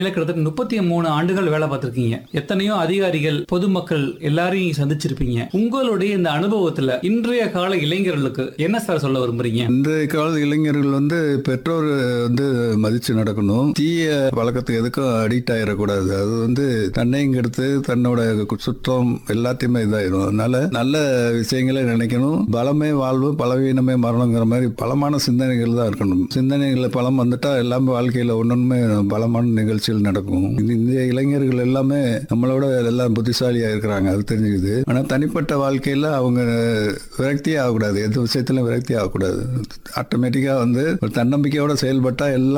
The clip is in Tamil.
கிட்டத்தட்ட முப்பத்தி மூணு ஆண்டுகள் வேலை பார்த்திருக்கீங்க எத்தனையோ அதிகாரிகள் பொதுமக்கள் எல்லாரையும் சந்திச்சிருப்பீங்க உங்களுடைய இந்த அனுபவத்துல இன்றைய கால இளைஞர்களுக்கு என்ன சார் சொல்ல விரும்புறீங்க இன்றைய கால இளைஞர்கள் வந்து பெற்றோர் வந்து மதிச்சு நடக்கணும் தீய பழக்கத்துக்கு எதுக்கும் அடிக்ட் ஆயிடக்கூடாது அது வந்து தன்னையும் கெடுத்து தன்னோட சுற்றம் எல்லாத்தையுமே இதாயிடும் அதனால நல்ல விஷயங்களை நினைக்கணும் பலமே வாழ்வு பலவீனமே மரணங்கிற மாதிரி பலமான சிந்தனைகள் தான் இருக்கணும் சிந்தனைகள் பலம் வந்துட்டா எல்லாமே வாழ்க்கையில ஒன்னொன்னுமே பலமான நிகழ்ச்சிகள் நடக்கும் இந்த இந்திய இளைஞர்கள் எல்லாமே நம்மளோட எல்லாம் புத்திசாலியா இருக்கிறாங்க அது தெரிஞ்சுக்குது ஆனா தனிப்பட்ட வாழ்க்கையில அவங்க விரக்தியே ஆகக்கூடாது எந்த விஷயத்திலும் விரக்தி ஆகக்கூடாது ஆட்டோமேட்டிக்கா வந்து ஒரு தன்னம்பிக்கையோட செயல்பட்டா எல்லாம்